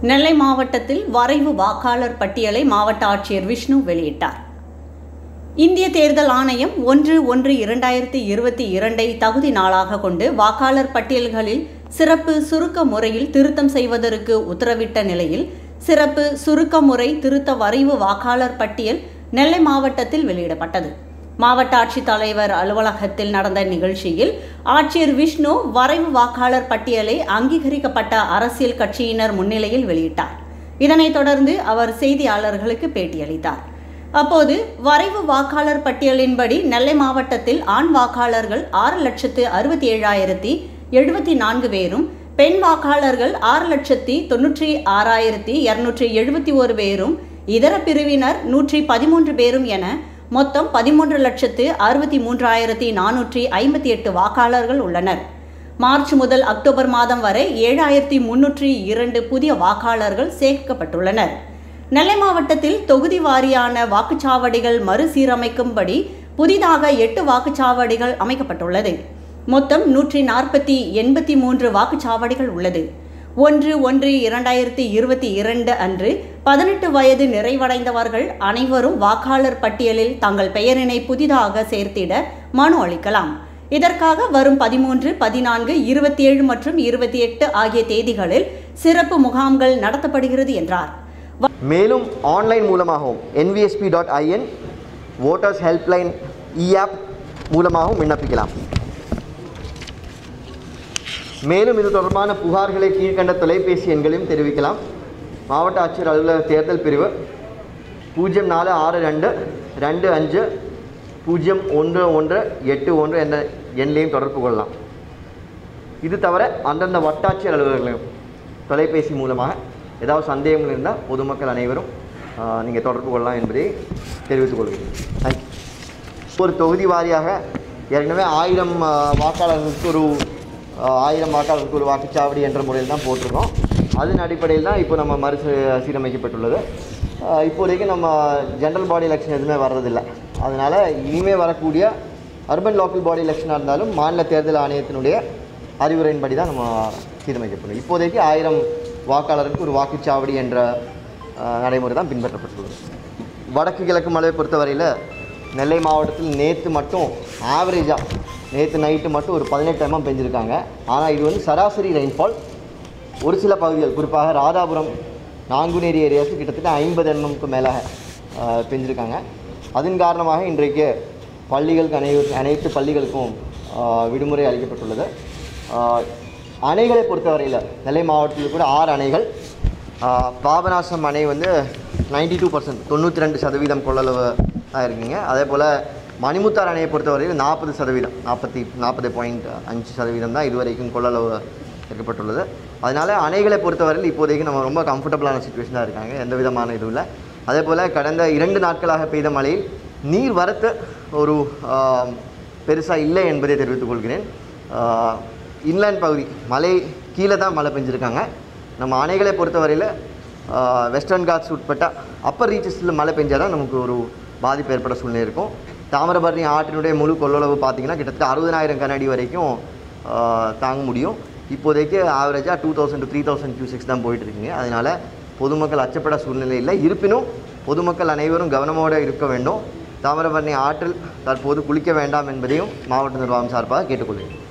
நெல்லை மாவட்டத்தில் வரைவு வாக்காளர் பட்டியலை மாவட்ட ஆட்சியர் விஷ்ணு வெளியிட்டார் இந்திய தேர்தல் ஆணையம் ஒன்று ஒன்று இரண்டாயிரத்தி இருபத்தி இரண்டை தகுதி நாளாக கொண்டு வாக்காளர் பட்டியல்களில் சிறப்பு சுருக்க முறையில் திருத்தம் செய்வதற்கு உத்தரவிட்ட நிலையில் சிறப்பு சுருக்க முறை திருத்த வரைவு வாக்காளர் பட்டியல் நெல்லை மாவட்டத்தில் வெளியிடப்பட்டது மாவட்ட ஆட்சித்தலைவர் அலுவலகத்தில் நடந்த நிகழ்ச்சியில் ஆட்சியர் விஷ்ணு வரைவு வாக்காளர் பட்டியலை அங்கீகரிக்கப்பட்ட அரசியல் கட்சியினர் முன்னிலையில் வெளியிட்டார் இதனைத் தொடர்ந்து அவர் செய்தியாளர்களுக்கு பேட்டியளித்தார் அப்போது வரைவு வாக்காளர் பட்டியலின்படி நெல்லை மாவட்டத்தில் ஆண் வாக்காளர்கள் ஆறு லட்சத்து அறுபத்தி ஏழாயிரத்தி எழுபத்தி நான்கு பேரும் பெண் வாக்காளர்கள் ஆறு லட்சத்தி தொன்னூற்றி ஆறாயிரத்தி இருநூற்றி எழுபத்தி ஒரு பேரும் இதர பிரிவினர் நூற்றி பதிமூன்று பேரும் என மொத்தம் பதிமூன்று லட்சத்து அறுபத்தி மூன்றாயிரத்தி நானூற்றி ஐம்பத்தி எட்டு வாக்காளர்கள் உள்ளனர் மார்ச் முதல் அக்டோபர் மாதம் வரை ஏழாயிரத்தி முன்னூற்றி இரண்டு புதிய வாக்காளர்கள் சேர்க்கப்பட்டுள்ளனர் நெல்லை மாவட்டத்தில் தொகுதி வாரியான வாக்குச்சாவடிகள் மறுசீரமைக்கும்படி புதிதாக எட்டு வாக்குச்சாவடிகள் அமைக்கப்பட்டுள்ளது மொத்தம் நூற்றி நாற்பத்தி எண்பத்தி மூன்று வாக்குச்சாவடிகள் உள்ளது ஒன்று ஒன்று இரண்டாயிரத்தி இருபத்தி இரண்டு அன்று பதினெட்டு வயது நிறைவடைந்தவர்கள் அனைவரும் வாக்காளர் பட்டியலில் தங்கள் பெயரினை புதிதாக சேர்த்திட மனு அளிக்கலாம் இதற்காக வரும் பதிமூன்று பதினான்கு இருபத்தி ஏழு மற்றும் இருபத்தி எட்டு ஆகிய தேதிகளில் சிறப்பு முகாம்கள் நடத்தப்படுகிறது என்றார் மேலும் ஆன்லைன் மூலமாகவும் NVSP dot in voters helpline இஆப் மூலமாகவும் விண்ணப்பிக்கலாம் மேலும் இது தொடர்பான புகார்களை கீழ்கண்ட தொலைபேசி எண்களையும் தெரிவிக்கலாம் மாவட்ட ஆட்சியர் அலுவலக தேர்தல் பிரிவு பூஜ்ஜியம் நாலு ஆறு ரெண்டு ரெண்டு அஞ்சு பூஜ்ஜியம் ஒன்று ஒன்று எட்டு ஒன்று என்ற எண்ணையும் தொடர்பு கொள்ளலாம் இது தவிர அந்தந்த வட்டாட்சியர் அலுவலர்களையும் தொலைபேசி மூலமாக ஏதாவது சந்தேகங்கள் இருந்தால் பொதுமக்கள் அனைவரும் நீங்கள் தொடர்பு கொள்ளலாம் என்பதை தெரிவித்துக் கொள்கிறேன் தேங்க்யூ ஒரு தொகுதி வாரியாக ஏற்கனவே ஆயிரம் ஆ, வாக்காளர்களுக்கு ஒரு ஆ, ஆயிரம் வாக்காளர்களுக்கு ஒரு வாக்குச்சாவடி என்ற முறையில் தான் போட்டிருக்கோம் அதன் அடிப்படையில் தான் இப்போ நம்ம மறு சீ- சீரமைக்கப்பட்டுள்ளது ஆ, இப்போதைக்கு நம்ம ஜென்ரல் பாடி எலெக்ஷன் எதுவுமே வர்றதில்லை அதனால் இனிமேல் வரக்கூடிய அர்பன் லோக்கல் பாடி எலெக்ஷனாக இருந்தாலும் மாநில தேர்தல் ஆணையத்தினுடைய அறிவுரையின்படி தான் நம்ம சீரமைக்கப்படும் இப்போதைக்கு ஆயிரம் வாக்காளருக்கு ஒரு வாக்குச்சாவடி என்ற ஆ, நடைமுறை தான் பின்பற்றப்பட்டுள்ளது வடக்கு கிழக்கு மலையை பொறுத்தவரையில் நெல்லை மாவட்டத்தில் நேற்று மட்டும் ஆவரேஜாக நேற்று நைட்டு மட்டும் ஒரு பதினெட்டு எம்எம் பெஞ்சிருக்காங்க ஆனால் இது வந்து சராசரி ரெயின்ஃபால் ஒரு சில பகுதிகள் குறிப்பாக ராதாபுரம் நாங்குநேரி ஏரியாஸு கிட்டத்தட்ட ஐம்பது எம்எம்க்கு மேலே பெஞ்சிருக்காங்க அதன் காரணமாக இன்றைக்கு பள்ளிகளுக்கு அனை அனைத்து பள்ளிகளுக்கும் ஆஹ், விடுமுறை அளிக்கப்பட்டுள்ளது ஆஹ், அணைகளை பொறுத்தவரையில் நெல்லை மாவட்டத்தில் கூட ஆறு அணைகள் ஆஹ், பாபநாசம் அணை வந்து நைன்டி டூ பர்சன்ட் தொண்ணூற்றி ரெண்டு சதவீதம் கொள்ளளவு இருக்குங்க அதே போல் மணிமுத்தார் அணையை பொறுத்தவரையில் நாற்பது சதவீதம் நாற்பத்தி நாற்பது பாயிண்ட் அஞ்சு சதவீதம் தான் இதுவரைக்கும் கொள்ளளவு இருக்கப்பட்டுள்ளது அதனால் அணைகளை பொறுத்தவரையில் இப்போதைக்கு நம்ம ரொம்ப கம்ஃபர்டபுளான சுச்சுவேஷனாக இருக்காங்க எந்த விதமான இதுவும் இல்லை அதே போல் கடந்த இரண்டு நாட்களாக பெய்த மழையில் நீர் வரத்து ஒரு பெருசாக இல்லை என்பதை தெரிவித்துக் கொள்கிறேன் இன்லேண்ட் பகுதி மலை கீழே தான் மழை பெஞ்சிருக்காங்க நம்ம அணைகளை பொறுத்தவரையில் வெஸ்டர்ன் காட்ஸ் உட்பட்ட அப்பர் ரீச்சஸில் மழை பெஞ்சால் தான் நமக்கு ஒரு பாதிப்பு ஏற்பட சூழ்நிலை இருக்கும் தாமிரபரணி ஆற்றினுடைய முழு கொள்ளளவு பார்த்திங்கன்னா கிட்டத்தட்ட அறுபதாயிரம் கனஅடி வரைக்கும் ஆஹ், தாங்க முடியும் இப்போதைக்கு ஆவரேஜாக two thousand to three thousand cusecs தான் போயிட்டு இருக்குங்க அதனால் பொதுமக்கள் அச்சப்பட சூழ்நிலை இல்லை இருப்பினும் பொதுமக்கள் அனைவரும் கவனமோடு இருக்க வேண்டும் தாமிரபரணி ஆற்றில் தற்போது குளிக்க வேண்டாம் என்பதையும் மாவட்ட நிர்வாகம் சார்பாக கேட்டுக்கொள்கிறேன்